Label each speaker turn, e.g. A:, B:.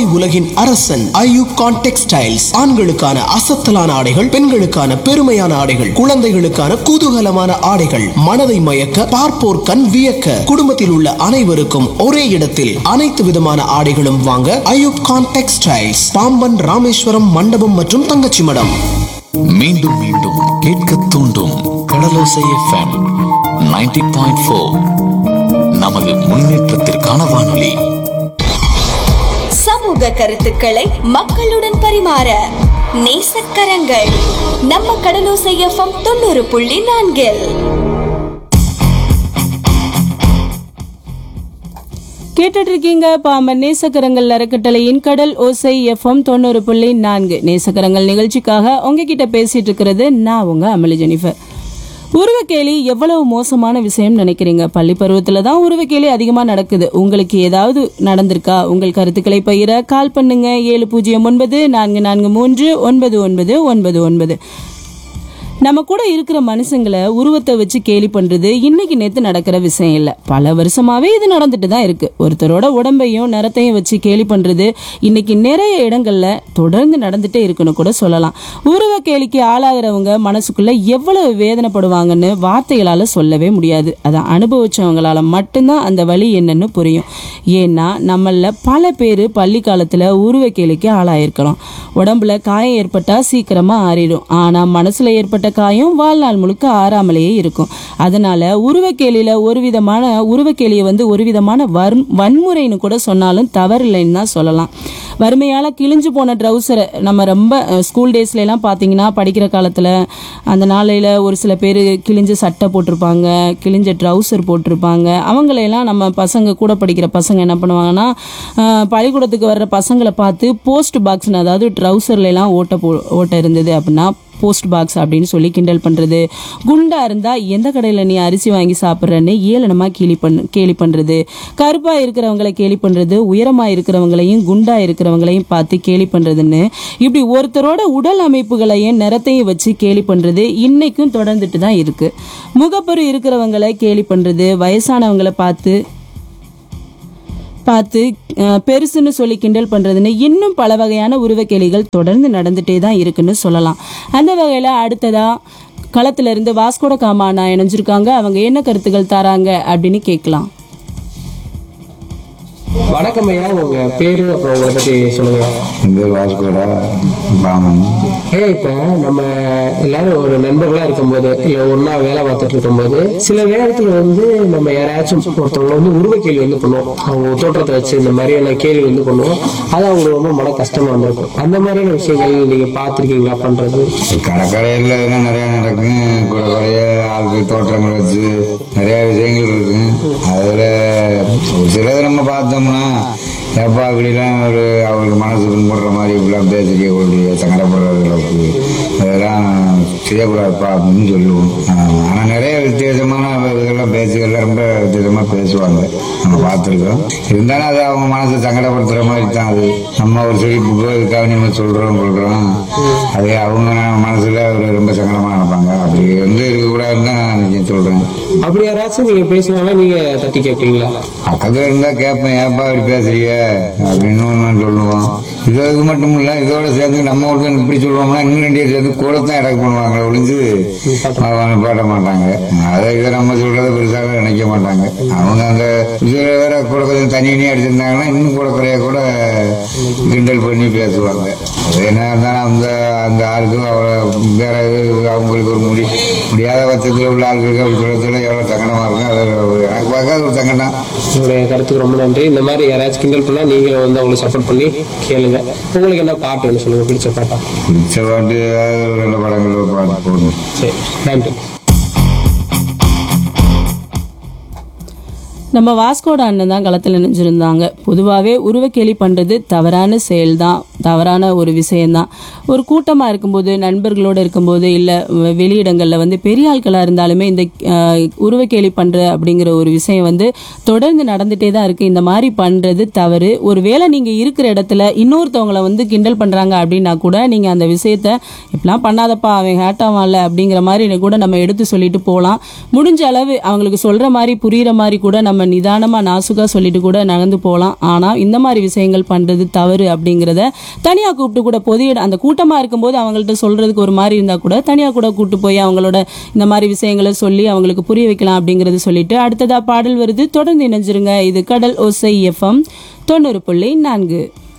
A: உலகின் அரசன் ஐயூப் கான் டெக்ஸ்டைல்ஸ் ஆண்களுக்கான அசத்தலான ஆடைகள் பெண்களுக்கான பெருமையான ஆடைகள் குழந்தைகளுக்கான குதூகலமான ஆடைகள் மனதை மயக்க பார்ப்போர் கண் வியக்க குடும்பத்தில் உள்ள அனைவருக்கும் ஒரே இடத்தில் அனைத்து விதமான ஆடைகளும் வாங்க ஐயூப் கான் டெக்ஸ்டைல்ஸ் பாம்பன் ராமேஸ்வரம் மண்டபம் மற்றும் தங்கச்சி மடம்
B: மீண்டும் மீண்டும் கேட்க தூண்டும் கடலோசை எஃப்எம் 90.4 பாயிண்ட் ஃபோர் நமது முன்னேற்றத்திற்கான வானொலி
C: சமூக கருத்துக்களை மக்களுடன் பரிமாற நேசக்கரங்கள் நம்ம கடலோசை எஃப்எம் தொண்ணூறு புள்ளி நான்கில்
D: கேட்டுட்டு இருக்கீங்க பாம்பன் நேசக்கரங்கள் அறக்கட்டளையின் கடல் ஓசை எஃப்எம் தொண்ணூறு புள்ளி நான்கு நேசக்கரங்கள் நிகழ்ச்சிக்காக உங்ககிட்ட பேசிட்டு இருக்கிறது நான் உங்க அமளி ஜெனிஃபர் உருவக்கேலி எவ்வளவு மோசமான விஷயம் நினைக்கிறீங்க பள்ளி பருவத்துல தான் உருவக்கேலி அதிகமா நடக்குது உங்களுக்கு ஏதாவது நடந்திருக்கா உங்கள் கருத்துக்களை பகிர கால் பண்ணுங்க ஏழு பூஜ்ஜியம் ஒன்பது நான்கு நான்கு மூன்று ஒன்பது ஒன்பது ஒன்பது ஒன்பது நம்ம கூட இருக்கிற மனுஷங்களை உருவத்தை வச்சு கேலி பண்றது இன்னைக்கு நேத்து நடக்கிற விஷயம் இல்ல பல வருஷமாவே இது நடந்துட்டு தான் இருக்கு ஒருத்தரோட உடம்பையும் நிறத்தையும் வச்சு கேலி பண்றது இன்னைக்கு நிறைய இடங்கள்ல தொடர்ந்து நடந்துட்டே இருக்குன்னு கூட சொல்லலாம் உருவ கேலிக்கு ஆளாகிறவங்க மனசுக்குள்ள எவ்வளவு வேதனைப்படுவாங்கன்னு வார்த்தைகளால சொல்லவே முடியாது அதை அனுபவிச்சவங்களால மட்டும்தான் அந்த வழி என்னன்னு புரியும் ஏன்னா நம்மள பல பேர் பள்ளி காலத்துல உருவ கேலிக்கு ஆளாயிருக்கலாம் உடம்புல காயம் ஏற்பட்டா சீக்கிரமா ஆறிடும் ஆனா மனசுல ஏற்பட்ட காயம் வாழ்நாள் முழுக்க ஆறாமலேயே இருக்கும் அதனால உருவக்கேலியில ஒரு விதமான உருவக்கேலியை வந்து ஒரு விதமான வர்- வன்முறைன்னு கூட சொன்னாலும் தவறில்லைன்னு தான் சொல்லலாம் வறுமையால கிழிஞ்சு போன ட்ரௌசரை நம்ம ரொம்ப அஹ், ஸ்கூல் டேஸ்ல எல்லாம் பாத்தீங்கன்னா படிக்கிற காலத்துல அந்த நாளையில ஒரு சில பேர் கிழிஞ்ச சட்டை போட்டிருப்பாங்க கிழிஞ்ச ட்ரௌசர் போட்டிருப்பாங்க அவங்களையெல்லாம் நம்ம பசங்க கூட படிக்கிற பசங்க என்ன பண்ணுவாங்கன்னா அஹ், பள்ளிக்கூடத்துக்கு வர்ற பசங்களை பார்த்து போஸ்ட் பாக்ஸ்னு அதாவது ட்ரௌசர்ல எல்லாம் ஓட்ட போ ஓட்ட இருந்தது அப்படின்னா போஸ்ட் பாக்ஸ் அப்படின்னு சொல்லி கிண்டல் பண்றது குண்டா இருந்தா எந்த கடையில நீ அரிசி வாங்கி சாப்பிட்றன்னு ஏளனமா கேலி பண்ண கேலி பண்றது கருப்பா இருக்கிறவங்களை கேலி பண்றது உயரமா இருக்கிறவங்களையும் குண்டா இருக்கிறவங்களையும் பார்த்து கேலி பண்றதுன்னு இப்படி ஒருத்தரோட உடல் அமைப்புகளையும் நிறத்தையும் வச்சு கேலி பண்றது இன்னைக்கும் தொடர்ந்துட்டு தான் இருக்கு முகப்பரு இருக்கிறவங்களை கேலி பண்றது வயசானவங்களை பார்த்து பார்த்து அஹ், பெருசுன்னு சொல்லி கிண்டல் பண்றதுன்னு இன்னும் பல வகையான உருவக்கேலிகள் தொடர்ந்து நடந்துட்டே தான் இருக்குன்னு சொல்லலாம் அந்த வகையில அடுத்ததா களத்துல இருந்து வாஸ்கோட காமானா இணைஞ்சிருக்காங்க அவங்க என்ன கருத்துக்கள் தராங்க அப்படின்னு கேட்கலாம்
E: வணக்கம் ஐயா உங்க பேரு அப்புறம் உங்களை பத்தி சொல்லுங்க
F: இந்த வாஸ்கோடா பாமன்
E: ஏ இப்ப நம்ம எல்லாரும் ஒரு நண்பர்களா இருக்கும்போது இல்ல ஒன்னா வேலை பார்த்துட்டு இருக்கும்போது சில நேரத்துல வந்து நம்ம யாராச்சும் ஒருத்தவங்க வந்து உருவ கேள்வி வந்து பண்ணுவோம் அவங்க தோற்றத்தை வச்சு இந்த மாதிரியான கேள்வி வந்து பண்ணுவோம் அது அவங்களுக்கு ரொம்ப மன கஷ்டமா இருந்திருக்கும் அந்த மாதிரியான விஷயங்கள் நீங்க பார்த்திருக்கீங்களா பண்றது
F: கடற்கரையில் என்ன நிறைய நடக்கும் கூட குறைய ஆளுக்கு தோற்றங்கள் வச்சு நிறைய விஷயங்கள் இருக்கு அதுல ஒரு சிலது நம்ம பார்த்தோம்னா ஏப்பா அப்படிலாம் ஒரு அவருக்கு மனசு புண்படுற மாதிரி இப்படிலாம் பேசிக்க கூடிய சங்கடப்படுற அளவுக்கு அதெல்லாம் செய்யக்கூடாதுப்பா அப்படின்னு சொல்லுவோம் ஆனா நிறைய வித்தியாசமான இதெல்லாம் பேசுகள்லாம் ரொம்ப வித்தியாசமா பேசுவாங்க நம்ம பார்த்துருக்கோம் இருந்தாலும் அது அவங்க மனசை சங்கடப்படுத்துற மாதிரி தான் அது நம்ம ஒரு சிரிப்புக்கோ இதுக்காக நம்ம சொல்றோம் கொள்றோம் அது அவங்க மனசுல ஒரு ரொம்ப சங்கடமா நினைப்பாங்க அப்படி வந்து இருக்கக்கூடாதுன்னு தான் நான் நிச்சயம் சொல்றேன்
E: அப்படி யாராச்சும் நீங்க பேசினாலும் நீங்க தட்டி கேட்பீங்களா
F: பக்கத்துல இருந்தா கேட்பேன் ஏப்பா இப்படி பேசுறீங்க அப்படின்னு ஒண்ணு சொல்லுவோம் இது இது மட்டும் இல்ல இதோட சேர்ந்து நம்ம ஒருத்தன் இப்படி சொல்லுவோம்னா இன்னும் ரெண்டு பேர் சேர்ந்து கூட தான் இறக்க பண்ணுவாங்க ஒழிஞ்சு அவங்க பாட்ட மாட்டாங்க அதை இதை நம்ம சொல்றத பெருசாக நினைக்க மாட்டாங்க அவங்க அந்த இதுல வேற கூட கொஞ்சம் தனி தனி அடிச்சிருந்தாங்கன்னா இன்னும் கூட குறைய கூட கிண்டல் பண்ணி பேசுவாங்க அது என்ன இருந்தாலும் அந்த அந்த ஆளுக்கு அவரை வேற இது அவங்களுக்கு ஒரு முடி முடியாத பட்சத்தில் உள்ள ஆளுகளுக்கு அப்படி சொல்றதுல எவ்வளவு சங்கடமா இருக்கும் அது ஒரு- எனக்கு பார்க்காத ஒரு சங்கடம்
E: உங்களுடைய கருத்துக்கு ரொம்ப நன்றி இந்த மாதிரி யாராச்சும் கிண்டல் பண்ணா நீங்களும் வந்து அவங்களுக்கு சப்போர்ட் பண்ணி கேளுங்க உங்களுக்கு என்ன பாட்டு வேணும் சொல்லுங்க பிடிச்ச பாட்டா
F: பிடிச்ச பாட்டு ஏதாவது ஒரு நல்ல படங்கள் பாட்டு போடணும்
E: சரி நன்றி
D: நம்ம வாஸ்கோட அண்ணன் தான் களத்தில் நினைஞ்சிருந்தாங்க பொதுவாகவே உருவக்கேலி பண்ணுறது தவறான செயல் தான் தவறான ஒரு விஷயம்தான் ஒரு கூட்டமாக இருக்கும்போது நண்பர்களோடு இருக்கும்போது இல்லை வெளியிடங்களில் வந்து பெரிய ஆட்களாக இருந்தாலுமே இந்த அஹ், உருவக்கேலி பண்ணுற அப்படிங்கிற ஒரு விஷயம் வந்து தொடர்ந்து நடந்துகிட்டே தான் இருக்குது இந்த மாதிரி பண்ணுறது தவறு ஒருவேளை நீங்கள் இருக்கிற இடத்துல இன்னொருத்தவங்களை வந்து கிண்டல் பண்ணுறாங்க அப்படின்னா கூட நீங்கள் அந்த விஷயத்த இப்படிலாம் பண்ணாதப்பா அவன் ஹேட்டாவான்ல அப்படிங்கிற மாதிரி கூட நம்ம எடுத்து சொல்லிட்டு போகலாம் முடிஞ்ச அளவு அவங்களுக்கு சொல்கிற மாதிரி புரியுற மாதிரி கூட நம்ம நம்ம நிதானமாக நாசுக்காக சொல்லிட்டு கூட நடந்து போகலாம் ஆனால் இந்த மாதிரி விஷயங்கள் பண்ணுறது தவறு அப்படிங்கிறத தனியாக கூப்பிட்டு கூட பொது இட- அந்த கூட்டமாக இருக்கும்போது அவங்கள்ட்ட சொல்கிறதுக்கு ஒரு மாதிரி இருந்தால் கூட தனியாக கூட கூப்பிட்டு போய் அவங்களோட இந்த மாதிரி விஷயங்களை சொல்லி அவங்களுக்கு புரிய வைக்கலாம் அப்படிங்கிறது சொல்லிட்டு அடுத்ததாக பாடல் வருது தொடர்ந்து இணைஞ்சிருங்க இது கடல் ஓசை எஃப்எம் தொண்ணூறு புள்ளி நான்கு